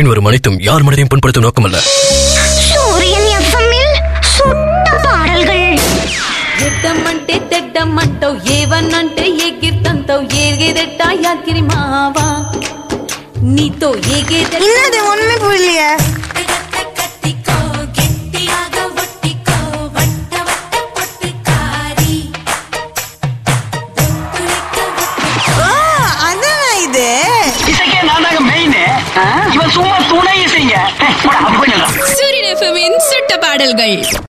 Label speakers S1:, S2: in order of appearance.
S1: வரும் அனைத்தும் யார் மனதையும் புண்படுத்தும் நோக்கமல்ல
S2: சூரியன் எஃப்எம்மில் சுட்ட பாடல்கள்
S3: ఎద్దమంటే తెడ్డమంటావు ఏవన్నంటే ఎగిర్తంతావు ఏగేదెట్టా యాకిరి మావా నీతో ఏగేదెట్ట
S4: என்னது ஒண்ணுமே புரியலையே ஆ, அதானா இது
S5: இசைக்கே நான் தாங்க மெயின் இவன் சும்மா துணை இசைங்க போடா, அப்படி போய் நில்லு.
S6: சூரியன் எஃப்எம்மின் சுட்ட பாடல்கள்